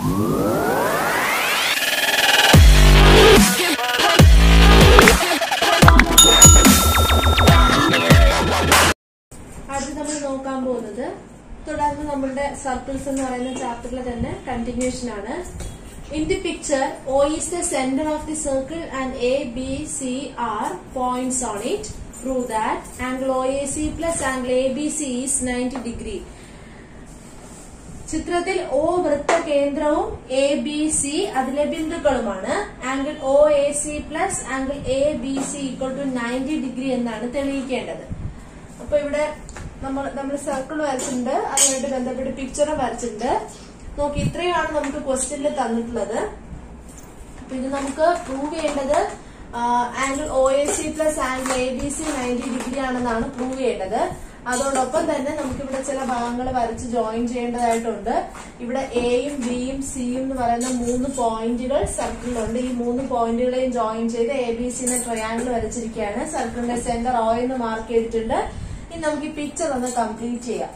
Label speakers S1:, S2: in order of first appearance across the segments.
S1: അടുത്ത് നമ്മൾ നോക്കാൻ പോകുന്നത് തുടർന്ന് നമ്മളുടെ സർക്കിൾസ് എന്ന് പറയുന്ന ചാപ്റ്ററിലെ തന്നെ കണ്ടിന്യൂഷൻ ആണ് in the picture O is the centre of the circle and A B C are points on it prove that angle O A C plus angle A B C is ninety degree ചിത്രത്തിൽ O വൃത്ത കേന്ദ്രവും A B C അതിലെ ബിന്ദുക്കളുമാണ് angle O A C plus angle A B C equal to ninety degree എന്നാണ് തെളിയിക്കേണ്ടത് അപ്പൊ ഇവിടെ നമ്മൾ നമ്മൾ സർക്കിൾ വരച്ചിട്ടുണ്ട് അതുമായിട്ട് ബന്ധപ്പെട്ട് പിക്ചറും വരച്ചിട്ടുണ്ട് നോക്കി ഇത്രയാണ് നമുക്ക് ക്വസ്റ്റ്യനിൽ തന്നിട്ടുള്ളത് അപ്പൊ ഇത് നമുക്ക് പ്രൂവ് ചെയ്യേണ്ടത് angle O A C plus angle A B C ninety degree ആണെന്നാണ് പ്രൂവ് ചെയ്യേണ്ടത് അതോടൊപ്പം തന്നെ നമുക്ക് ഇവിടെ ചില ഭാഗങ്ങൾ വരച്ച് ജോയിൻ ചെയ്യേണ്ടതായിട്ടുണ്ട് ഇവിടെ എയും ബിയും സിയും എന്ന് പറയുന്ന മൂന്ന് പോയിന്റുകൾ സർക്കിളിലുണ്ട് ഈ മൂന്ന് പോയിന്റുകളെയും ജോയിൻ ചെയ്ത് എ ബി സി എന്ന ട്രയാങ്കിൾ വരച്ചിരിക്കുകയാണ് സർക്കിളിന്റെ സെന്റർ ഒ എന്ന് മാർക്ക് ചെയ്തിട്ടുണ്ട് ഇനി നമുക്ക് ഈ പിക്ചർ ഒന്ന് കംപ്ലീറ്റ് ചെയ്യാം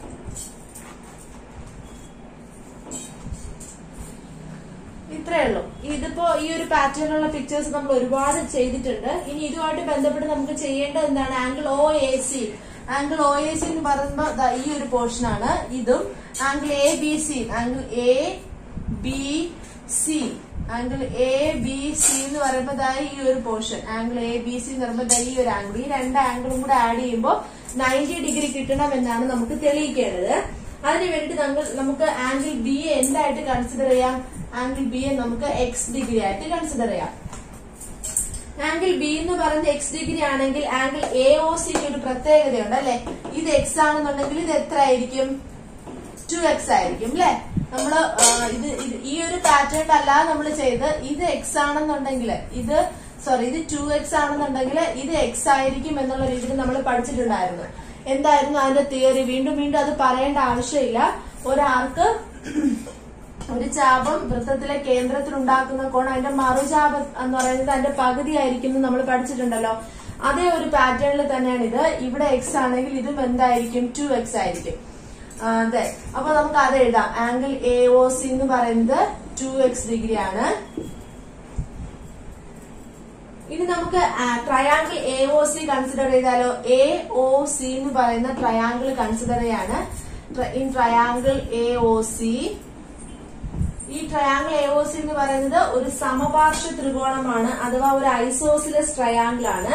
S1: ഇത്രേ ഉള്ളൂ ഇതിപ്പോ ഈ ഒരു പാറ്റേണിലുള്ള പിക്ചേഴ്സ് നമ്മൾ ഒരുപാട് ചെയ്തിട്ടുണ്ട് ഇനി ഇതുമായിട്ട് ബന്ധപ്പെട്ട് നമുക്ക് ചെയ്യേണ്ടത് എന്താണ് angle O A C angle O A C എന്ന് പറയുമ്പോൾ ദാ ഈ ഒരു പോർഷൻ ആണ് ഇതും angle A B C angle A B C angle A B C എന്ന് പറയുമ്പോൾ ദാ ഈ ഒരു portion angle A B C എന്ന് പറയുമ്പോൾ ദാ ഈ ഒരു ആംഗിൾ ഈ രണ്ട് ആംഗിളും കൂടെ ആഡ് ചെയ്യുമ്പോൾ നയൻറ്റി ഡിഗ്രി കിട്ടണം എന്നാണ് നമുക്ക് തെളിയിക്കേണ്ടത് അതിന് വേണ്ടി നമ്മൾ നമുക്ക് ആംഗിൾ ബി എ എന്തായിട്ട് കൺസിഡർ ചെയ്യാം ആംഗിൾ ബി എ നമുക്ക് എക്സ് ഡിഗ്രി ആയിട്ട് കൺസിഡർ ചെയ്യാം ആംഗിൾ ബി എന്ന് പറയുന്നത് എക്സ് ഡിഗ്രി ആണെങ്കിൽ ആംഗിൾ എ ഒ സിക്ക് ഒരു പ്രത്യേകതയുണ്ട് അല്ലെ ഇത് എക്സ് ആണെന്നുണ്ടെങ്കിൽ ഇത് എത്ര ആയിരിക്കും ടു എക്സ് ആയിരിക്കും അല്ലെ നമ്മള് ആ, ഇത് ഇത് ഈ ഒരു പാറ്റേൺ അല്ലാതെ നമ്മൾ ചെയ്ത് ഇത് എക്സ് ആണെന്നുണ്ടെങ്കിൽ ഇത് സോറി ഇത് ടു എക്സ് ആണെന്നുണ്ടെങ്കിൽ ഇത് എക്സ് ആയിരിക്കും എന്നുള്ള രീതിയിൽ നമ്മൾ പഠിച്ചിട്ടുണ്ടായിരുന്നു എന്തായിരുന്നു അതിന്റെ തിയറി വീണ്ടും വീണ്ടും അത് പറയേണ്ട ആവശ്യമില്ല ഒരാൾക്ക് ഒരു ചാപം വൃത്തത്തിലെ കേന്ദ്രത്തിൽ ഉണ്ടാക്കുന്ന കോൺ അതിന്റെ മറുചാപം എന്ന് പറയുന്നത് അതിന്റെ പകുതി ആയിരിക്കും എന്ന് നമ്മൾ പഠിച്ചിട്ടുണ്ടല്ലോ അതേ ഒരു പാറ്റേണിൽ തന്നെയാണ് ഇത് ഇവിടെ എക്സ് ആണെങ്കിൽ ഇതും എന്തായിരിക്കും ടു എക്സ് ആയിരിക്കും ആ, അതെ അപ്പൊ നമുക്ക് അത് എഴുതാം ആംഗിൾ എ ഒ സി എന്ന് പറയുന്നത് ടു എക്സ് ഡിഗ്രി ആണ് ഇനി നമുക്ക് triangle A O C consider ചെയ്താലോ എ ഒ സി എന്ന് പറയുന്ന ട്രയാങ്കിൾ കൺസിഡർ ചെയ്യാണ് in triangle A O C ഈ ട്രയാങ്കിൾ എ ഒ സി എന്ന് പറയുന്നത് ഒരു സമപാർശ്വ ത്രികോണമാണ് അഥവാ ഒരു ഐസോസിലസ് ട്രയാങ്കിൾ ആണ്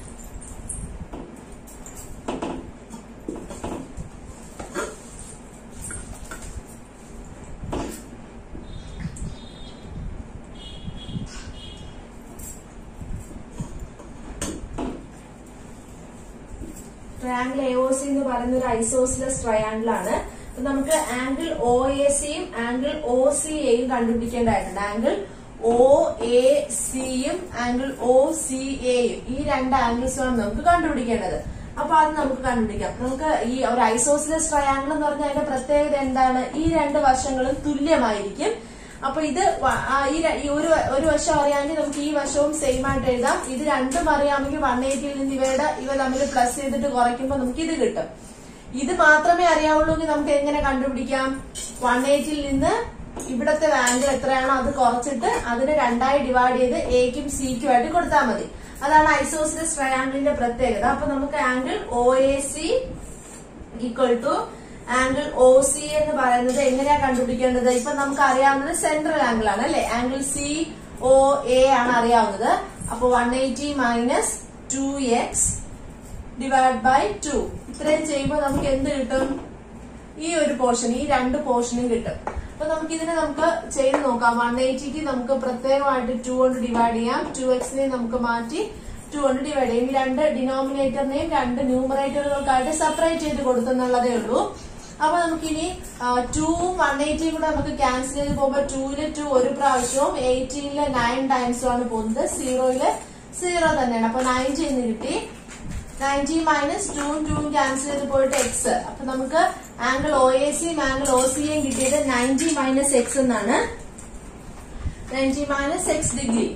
S1: ട്രയാങ്കിൾ എ ഒ സി എന്ന് പറയുന്ന ഒരു ഐസോസിലസ് ട്രയാങ്കിൾ ആണ് അപ്പൊ നമുക്ക് ആംഗിൾ ഒ എ സിയും ആംഗിൾ ഒ സി എയും കണ്ടുപിടിക്കേണ്ടതായിട്ടുണ്ട് ആംഗിൾ ഒ എ സിയും ആംഗിൾ ഒ സി എയും ഈ രണ്ട് ആംഗിൾസുമാണ് നമുക്ക് കണ്ടുപിടിക്കേണ്ടത് അപ്പൊ അത് നമുക്ക് കണ്ടുപിടിക്കാം നമുക്ക് ഈ ഒരു ഐസോസിലസ് ട്രയാങ്കിൾ എന്ന് പറഞ്ഞാൽ അതിന്റെ പ്രത്യേകത എന്താണ് ഈ രണ്ട് വശങ്ങളും തുല്യമായിരിക്കും അപ്പൊ ഇത് വ- ആ ഈ ര- ഈ ഒരു വ- ഒരു വശം അറിയാമെങ്കിൽ നമുക്ക് ഈ വശവും സെയിം ആയിട്ട് എഴുതാം ഇത് രണ്ടും അറിയാമെങ്കിൽ വൺ എയ്റ്റിയിൽ നിന്ന് ഇവയുടെ ഇവ തമ്മിൽ പ്ലസ് ചെയ്തിട്ട് കുറയ്ക്കുമ്പോൾ നമുക്ക് ഇത് കിട്ടും ഇത് മാത്രമേ അറിയാവുള്ളൂ എങ്കിൽ നമുക്ക് എങ്ങനെ കണ്ടുപിടിക്കാം വൺ എയ്റ്റിൽ നിന്ന് ഇവിടത്തെ ആംഗിൾ എത്രയാണോ അത് കുറച്ചിട്ട് അതിനെ രണ്ടായി ഡിവൈഡ് ചെയ്ത് എക്കും സിക്കും ആയിട്ട് കൊടുത്താൽ മതി അതാണ് ഐസോസിലസ് ട്രയാങ്കിളിന്റെ പ്രത്യേകത അപ്പൊ നമുക്ക് angle O A C equal to angle O C എന്ന് പറയുന്നത് എങ്ങനെയാ കണ്ടുപിടിക്കേണ്ടത് ഇപ്പൊ നമുക്ക് അറിയാവുന്നത് സെൻട്രൽ ആംഗിൾ ആണ് അല്ലെ ആംഗിൾ സി ഒ എ ആണ് അറിയാവുന്നത് അപ്പൊ one eighty minus two X divide by two ഇത്രയും ചെയ്യുമ്പോൾ നമുക്ക് എന്ത് കിട്ടും ഈ ഒരു പോർഷൻ ഈ രണ്ട് പോർഷനും കിട്ടും അപ്പൊ നമുക്ക് ഇതിനെ നമുക്ക് ചെയ്ത് നോക്കാം വൺ എയ്റ്റിക്ക് നമുക്ക് പ്രത്യേകമായിട്ട് ടു കൊണ്ട് ഡിവൈഡ് ചെയ്യാം ടു എക്സിനെ നമുക്ക് മാറ്റി ടു കൊണ്ട് ഡിവൈഡ് ചെയ്യാം ഈ രണ്ട് ഡിനോമിനേറ്ററിനെയും രണ്ട് ന്യൂമറേറ്ററുകൾക്കായിട്ട് സെപ്പറേറ്റ് ചെയ്ത് കൊടുത്തെന്നുള്ളതേ ഉള്ളൂ അപ്പൊ നമുക്കിനി ടൂവും വൺ എയ്റ്റിയും കൂടെ നമുക്ക് ക്യാൻസൽ ചെയ്ത് പോകുമ്പോൾ ടൂവില് ടു ഒരു പ്രാവശ്യവും എയ്റ്റീനില് നയൻ ടൈംസും ആണ് പോകുന്നത് സീറോയില് സീറോ തന്നെയാണ് അപ്പൊ നയൻറ്റീന്ന് കിട്ടി നയൻറ്റി മൈനസ് ടൂവും ടൂവും ക്യാൻസൽ ചെയ്ത് പോയിട്ട് എക്സ് അപ്പൊ നമുക്ക് ആംഗിൾ ഒ എ സിയും ആംഗിൾ ഒ സിയും കിട്ടിയത് നയൻറ്റി മൈനസ് എക്സ് എന്നാണ് നയൻറ്റി മൈനസ് എക്സ് ഡിഗ്രി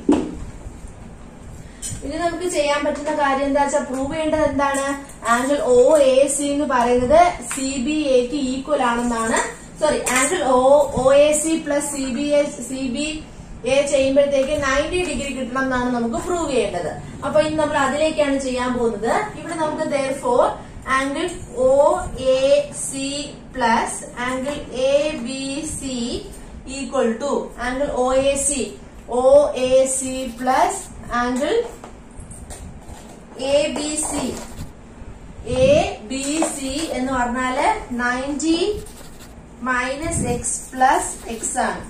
S1: ഇനി നമുക്ക് ചെയ്യാൻ പറ്റുന്ന കാര്യം എന്താ വെച്ചാൽ പ്രൂവ് ചെയ്യേണ്ടത് എന്താണ് ആംഗിൾ ഒ എ സി എന്ന് പറയുന്നത് സി ബി എക്ക് ഈക്വൽ ആണെന്നാണ് sorry angle O O A C plus C B A C B A ചെയ്യുമ്പോഴത്തേക്ക് നയൻറ്റി ഡിഗ്രി കിട്ടണം എന്നാണ് നമുക്ക് പ്രൂവ് ചെയ്യേണ്ടത് അപ്പൊ ഇനി നമ്മൾ അതിലേക്കാണ് ചെയ്യാൻ പോകുന്നത് ഇവിടെ നമുക്ക് therefore angle O A C plus angle A B C equal to angle O A C O A C plus angle A B C A B C എന്ന് പറഞ്ഞാല് ninety minus X plus X ആണ്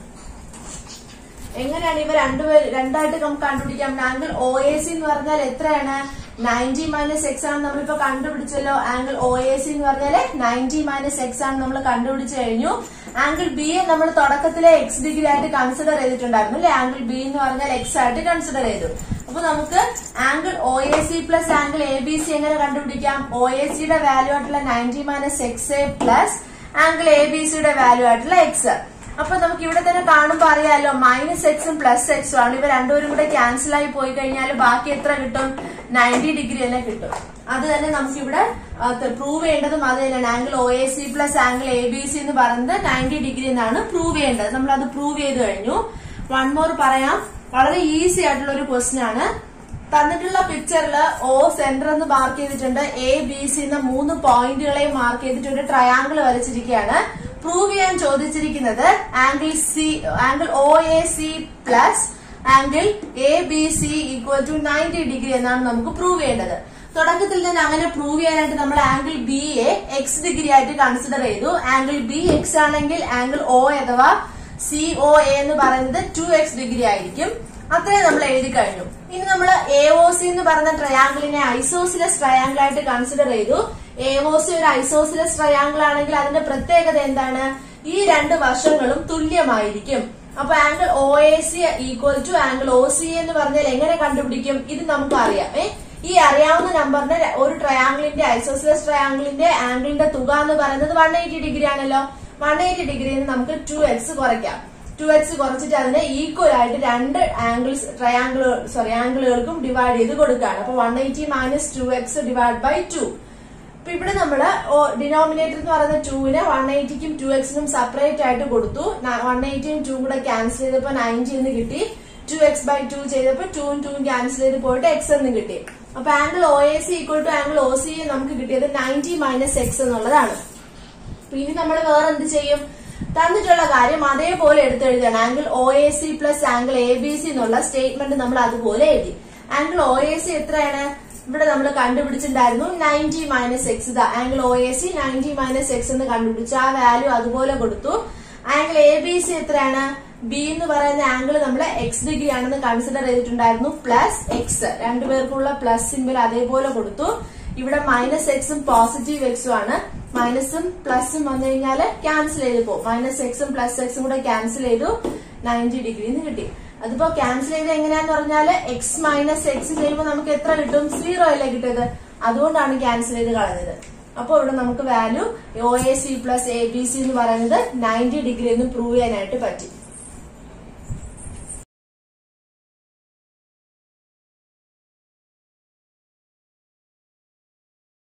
S1: എങ്ങനെയാണ് ഇവ രണ്ടുപേർ രണ്ടായിട്ട് നമുക്ക് കണ്ടുപിടിക്കാം angle O A C എന്ന് പറഞ്ഞാൽ എത്രയാണ് നയൻറ്റി മൈനസ് എക്സ് ആണ് നമ്മളിപ്പോ കണ്ടുപിടിച്ചല്ലോ ആംഗിൾ ഒ എ സി എന്ന് പറഞ്ഞാല് നയൻറ്റി മൈനസ് എക്സ് ആണ് നമ്മൾ കണ്ടുപിടിച്ചു കഴിഞ്ഞു ആംഗിൾ ബി നമ്മൾ തുടക്കത്തിലെ എക്സ് ഡിഗ്രി ആയിട്ട് കൺസിഡർ ചെയ്തിട്ടുണ്ടായിരുന്നു അല്ലെ ആംഗിൾ ബി എന്ന് പറഞ്ഞാൽ എക്സ് ആയിട്ട് കൺസിഡർ ചെയ്തു അപ്പൊ നമുക്ക് angle O A C plus angle A B C എങ്ങനെ കണ്ടുപിടിക്കാം ഒ എ സിയുടെ വാല്യൂ ആയിട്ടുള്ള ninety minus X A plus angle A B സിയുടെ വാല്യൂ ആയിട്ടുള്ള എക്സ് അപ്പൊ നമുക്ക് ഇവിടെ തന്നെ കാണുമ്പോ അറിയാലോ മൈനസ് എക്സും പ്ലസ് എക്സും ആണ് ഇവ രണ്ടുപേരും കൂടെ ക്യാൻസൽ ആയി പോയി കഴിഞ്ഞാൽ ബാക്കി എത്ര കിട്ടും നയൻറ്റി ഡിഗ്രി തന്നെ കിട്ടും അത് തന്നെ നമുക്ക് ഇവിടെ പ്രൂവ് ചെയ്യേണ്ടതും അത് തന്നെയാണ് angle O A C plus angle A B C എന്ന് പറയുന്നത് നയൻറ്റി ഡിഗ്രി എന്നാണ് പ്രൂവ് ചെയ്യേണ്ടത് നമ്മൾ അത് പ്രൂവ് ചെയ്ത് കഴിഞ്ഞു വൺ മോർ പറയാം വളരെ ഈസി ആയിട്ടുള്ള ഒരു ക്വസ്റ്റ്യൻ ആണ് തന്നിട്ടുള്ള പിക്ചറിൽ ഒ സെന്റർ എന്ന് മാർക്ക് ചെയ്തിട്ടുണ്ട് എ ബി സി എന്ന മൂന്ന് പോയിന്റുകളെ മാർക്ക് ചെയ്തിട്ട് ട്രയാങ്കിൾ വരച്ചിരിക്കുകയാണ് പ്രൂവ് ചെയ്യാൻ ചോദിച്ചിരിക്കുന്നത് angle C angle O A C plus angle A B C equal to ninety degree എന്നാണ് നമുക്ക് പ്രൂവ് ചെയ്യേണ്ടത് തുടക്കത്തിൽ തന്നെ അങ്ങനെ പ്രൂവ് ചെയ്യാനായിട്ട് നമ്മൾ angle B A X degree ആയിട്ട് കൺസിഡർ ചെയ്തു ആംഗിൾ ബി എക്സ് ആണെങ്കിൽ ആംഗിൾ ഒ അഥവാ സി ഒ എ എന്ന് പറയുന്നത് ടു എക്സ് ഡിഗ്രി ആയിരിക്കും അത്രയും നമ്മൾ എഴുതി കഴിഞ്ഞു ഇനി നമ്മൾ എ ഒ സി എന്ന് പറഞ്ഞ ട്രയാങ്കിളിനെ ഐസോസിലസ് ട്രയാങ്കിൾ ആയിട്ട് കൺസിഡർ ചെയ്തു എ ഒ സി ഒരു ഐസോസിലസ് ട്രയാങ്കിൾ ആണെങ്കിൽ അതിന്റെ പ്രത്യേകത എന്താണ് ഈ രണ്ട് വശങ്ങളും തുല്യമായിരിക്കും അപ്പൊ angle O A C equal to angle O C എന്ന് പറഞ്ഞാൽ എങ്ങനെ കണ്ടുപിടിക്കും ഇത് നമുക്ക് അറിയാം ഏ ഈ അറിയാവുന്ന നമ്പറിന് ഒരു ട്രയാങ്കിളിന്റെ ഐസോസിലസ് ട്രയാങ്കിളിന്റെ ആംഗിളിന്റെ തുക എന്ന് പറയുന്നത് വൺ എയ്റ്റി ഡിഗ്രി ആണല്ലോ വൺ എയ്റ്റി ഡിഗ്രിയിൽ നമുക്ക് ടു എക്സ് കുറയ്ക്കാം ടു എക്സ് കുറച്ചിട്ട് അതിനെ ഈക്വൽ ആയിട്ട് രണ്ട് ആംഗിൾസ് ട്രയാങ്കിൾ സോറി ആംഗിളുകൾക്കും ഡിവൈഡ് ചെയ്ത് കൊടുക്കുകയാണ് അപ്പൊ one eighty minus two X divide by two അപ്പൊ ഇവിടെ നമ്മള് ഡിനോമിനേറ്റർ എന്ന് പറയുന്ന ടൂവിന് വൺ എയ്റ്റിക്കും ടു എക്സിനും സെപ്പറേറ്റ് ആയിട്ട് കൊടുത്തു വൺ എയ്റ്റിയും ടൂ കൂടെ ക്യാൻസൽ ചെയ്തപ്പോ നയൻറ്റി എന്ന് കിട്ടി ടു എക്സ് ബൈ ടു ചെയ്തപ്പോ ടൂവും ടൂവും ക്യാൻസൽ ചെയ്ത് പോയിട്ട് എക്സ് എന്ന് കിട്ടി അപ്പൊ angle O A C equal to angle O C നമുക്ക് കിട്ടിയത് നയൻറ്റി മൈനസ് എക്സ് എന്നുള്ളതാണ് അപ്പൊ ഇനി നമ്മൾ വേറെ എന്ത് ചെയ്യും തന്നിട്ടുള്ള കാര്യം അതേപോലെ എടുത്തെഴുതണം angle O A C plus angle A B C എന്നുള്ള സ്റ്റേറ്റ്മെന്റ് നമ്മൾ അതുപോലെ എഴുതി ആംഗിൾ ഒ എ സി എത്രയാണ് ഇവിടെ നമ്മൾ കണ്ടുപിടിച്ചിട്ടുണ്ടായിരുന്നു നയൻറ്റി മൈനസ് എക്സ് ഇതാ angle O A C ninety minus X എന്ന് കണ്ടുപിടിച്ചു ആ വാല്യൂ അതുപോലെ കൊടുത്തു ആംഗിൾ എ ബി സി എത്രയാണ് ബി എന്ന് പറയുന്ന ആംഗിൾ നമ്മൾ എക്സ് ഡിഗ്രി ആണെന്ന് കൺസിഡർ ചെയ്തിട്ടുണ്ടായിരുന്നു പ്ലസ് എക്സ് രണ്ടുപേർക്കുള്ള പ്ലസ് സിമ്പിൾ അതേപോലെ കൊടുത്തു ഇവിടെ മൈനസ് എക്സും പോസിറ്റീവ് എക്സും ആണ് മൈനസും പ്ലസും വന്നു കഴിഞ്ഞാൽ ക്യാൻസൽ ചെയ്ത് പോകും മൈനസ് എക്സും പ്ലസ് എക്സും കൂടെ ക്യാൻസൽ ചെയ്തു നയൻറ്റി ഡിഗ്രിന്ന് കിട്ടി അതിപ്പോ ക്യാൻസൽ ചെയ്ത് എങ്ങനെയാന്ന് പറഞ്ഞാല് എക്സ് മൈനസ് എക്സ് ചെയ്യുമ്പോൾ നമുക്ക് എത്ര കിട്ടും സീറോ അല്ലേ കിട്ടിയത് അതുകൊണ്ടാണ് ക്യാൻസൽ ചെയ്ത് കളഞ്ഞത് അപ്പൊ ഇവിടെ നമുക്ക് value O A C plus A B C എന്ന് പറയുന്നത് നയൻറ്റി ഡിഗ്രി എന്ന് പ്രൂവ് ചെയ്യാനായിട്ട് പറ്റി